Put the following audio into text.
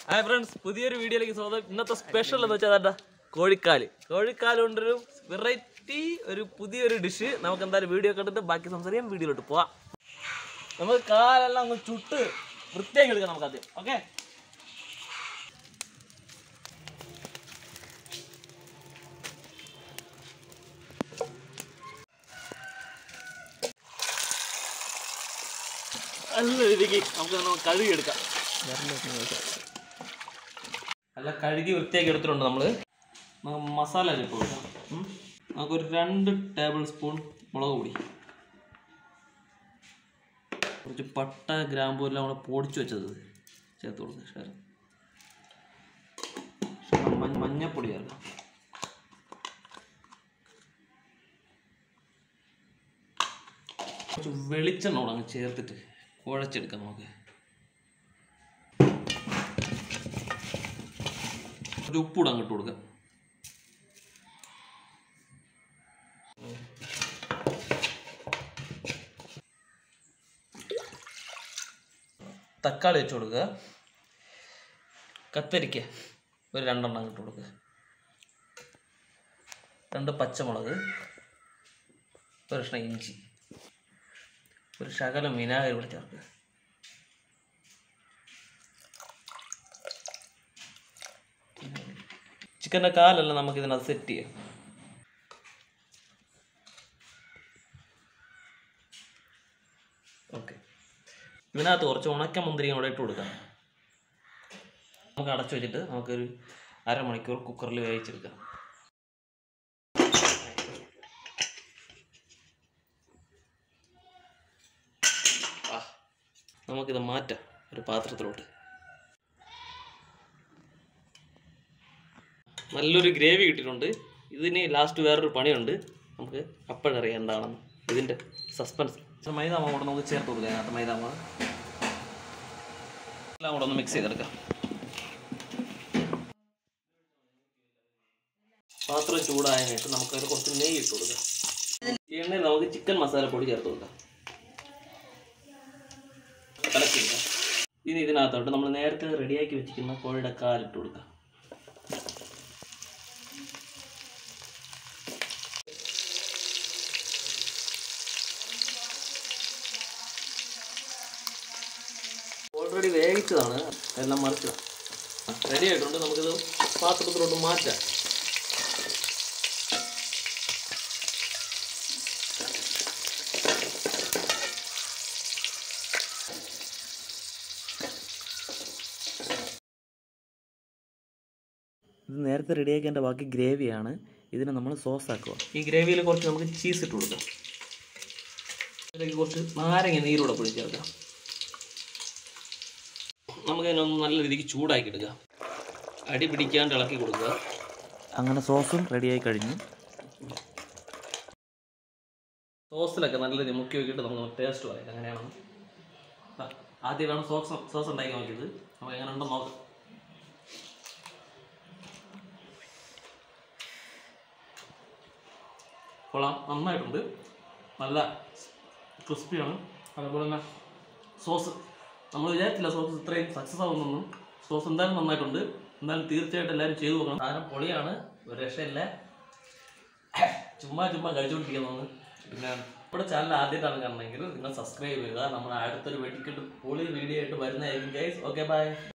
Hi friends പുതിയൊരു വീഡിയോയിലേക്ക് സ്വാഗതം ഇന്നത്തെ സ്പെഷ്യൽ എന്ന് വെച്ചാൽ എന്താ കോഴിക്കാല് കോഴിക്കാല് കൊണ്ടൊരു വെറൈറ്റി ഒരു പുതിയൊരു ഡിഷ് നമുക്ക് എന്തായാലും വീഡിയോ കണ്ടിട്ട് ബാക്കി സംസാരിക്കാം വീഡിയോയിലോട്ട് പോവാം നമുക്ക് കാലെല്ലാം ഒന്ന് ചുട്ട് വൃത്തിയാക്കി എടുക്കാം നമുക്ക് ആദ്യം ഓക്കെ നല്ല രീതിക്ക് നമുക്ക് ഒന്ന് കഴുകിയെടുക്കാം നല്ല കഴുകി വൃത്തിയാക്കി എടുത്തിട്ടുണ്ട് നമ്മൾ നമുക്ക് മസാല ഇപ്പോൾ കൊടുക്കാം ഉം. നമുക്കൊരു രണ്ട് ടേബിൾ സ്പൂൺ മുളക് പൊടി കുറച്ച് പട്ട ഗ്രാമ്പൂ എല്ലാം നമ്മൾ പൊടിച്ചു വെച്ചത് ചേർത്ത് കൊടുക്കുക ശരി ശകലം മഞ്ഞ- മഞ്ഞപ്പൊടി ചേർക്കാം കുറച്ച് വെളിച്ചെണ്ണ കൂടെ അങ്ങ് ചേർത്തിട്ട് കുഴച്ചെടുക്കാം നമുക്ക് ഒരു ഉപ്പൂടെ അങ്ങോട്ട് കൊടുക്കാം തക്കാളി വെച്ച് കൊടുക്കുക കത്തരിക്ക ഒരു രണ്ടെണ്ണം അങ്ങോട്ട് കൊടുക്കുക രണ്ട് പച്ചമുളക് ഒരു കഷ്ണം ഇഞ്ചി ഒരു ശകലം വിനാഗിരി കൂടെ ചേർക്കുക ചിക്കൻ്റെ കാലെല്ലാം നമുക്ക് ഇതിനകത്ത് സെറ്റ് ചെയ്യാം ഓക്കെ ഇതിനകത്ത് കുറച്ച് ഉണക്ക മുന്തിരിയും കൂടെ ഇട്ട് കൊടുക്കാം നമുക്ക് അടച്ചു വെച്ചിട്ട് നമുക്കൊരു അരമണിക്കൂർ കുക്കറിൽ വേവിച്ചെടുക്കാം ആ, നമുക്കിത് മാറ്റാം ഒരു പാത്രത്തിലോട്ട് നല്ലൊരു ഗ്രേവി കിട്ടിയിട്ടുണ്ട് ഇതിന് ലാസ്റ്റ് വേറൊരു പണിയുണ്ട് നമുക്ക് അപ്പോഴറിയാം എന്താണെന്ന് ഇതിൻ്റെ സസ്പെൻസ് മൈദാമാവ് കൂടെ നമുക്ക് ചേർത്ത് കൊടുക്കാം അതിനകത്ത് മൈദാമാവ് എല്ലാം കൂടെ ഒന്ന് മിക്സ് ചെയ്തെടുക്കാം പാത്രം ചൂടായതിനു നമുക്കതിൽ കുറച്ച് നെയ്യ് ഇട്ട് കൊടുക്കാം ഈ എണ്ണയിൽ നമുക്ക് ചിക്കൻ മസാല പൊടി ചേർത്ത് കൊടുക്കാം കലക്കില്ല ഇനി ഇതിനകത്തോട്ട് നമ്മൾ നേരത്തെ റെഡിയാക്കി വെച്ചിരിക്കുന്ന കോഴിയുടെ കാലിട്ട് കൊടുക്കാം ഓൾറെഡി വേവിച്ചതാണ് എല്ലാം മറിച്ചത് റെഡി ആയിട്ടുണ്ട് നമുക്കിത് പാത്രത്തിലോട്ട് മാറ്റാം ഇത് നേരത്തെ റെഡിയാക്കേണ്ട ബാക്കി ഗ്രേവിയാണ് ഇതിനെ നമ്മൾ സോസ് ആക്കുക ഈ ഗ്രേവിയിൽ കുറച്ച് നമുക്ക് ചീസ് ഇട്ട് കൊടുക്കാം ഇതിലേക്ക് കുറച്ച് നാരങ്ങ നീരൂടെ പൊടി ചേർക്കാം നമുക്ക് അതിനൊന്ന് നല്ല രീതിക്ക് ചൂടാക്കി എടുക്കാം അടി പിടിക്കാണ്ട് ഇളക്കി കൊടുക്കുക അങ്ങനെ സോസും റെഡിയായി കഴിഞ്ഞു സോസിലൊക്കെ നല്ല രീതിയിൽ മുക്കി നോക്കിയിട്ട് നമുക്ക് ടേസ്റ്റ് പറയാം എങ്ങനെയാണെന്ന് ആ, ആദ്യം വേണം സോസ് സോസ് ഉണ്ടാക്കി നോക്കിയത് നമുക്ക് എങ്ങനെ ഉണ്ടെന്ന് നോക്കാം കൊള്ളാം നന്നായിട്ടുണ്ട് നല്ല ക്രിസ്പിയാണ് അതുപോലെ തന്നെ സോസ് നമ്മൾ വിചാരിച്ചില്ല സോസ് ഇത്രയും സക്സസ് ആവുന്നൊന്നും സോസ് എന്തായാലും നന്നായിട്ടുണ്ട് എന്തായാലും തീർച്ചയായിട്ടും എല്ലാവരും ചെയ്തു നോക്കണം സാധനം പൊളിയാണ് ഒരു രക്ഷയില്ല ചുമ്മാ ചുമ്മാ കഴിച്ചുകൊണ്ടിരിക്കുന്നതാണ് പിന്നെ നമ്മുടെ ചാനൽ ആദ്യമായിട്ടാണ് കാണണമെങ്കിൽ നിങ്ങൾ സബ്സ്ക്രൈബ് ചെയ്യുക നമ്മൾ അടുത്തൊരു വെടിക്കെട്ട് പൊളി വീഡിയോ ആയിട്ട് വരുന്നതായിരിക്കും ഗൈസ് ഓക്കെ ബൈ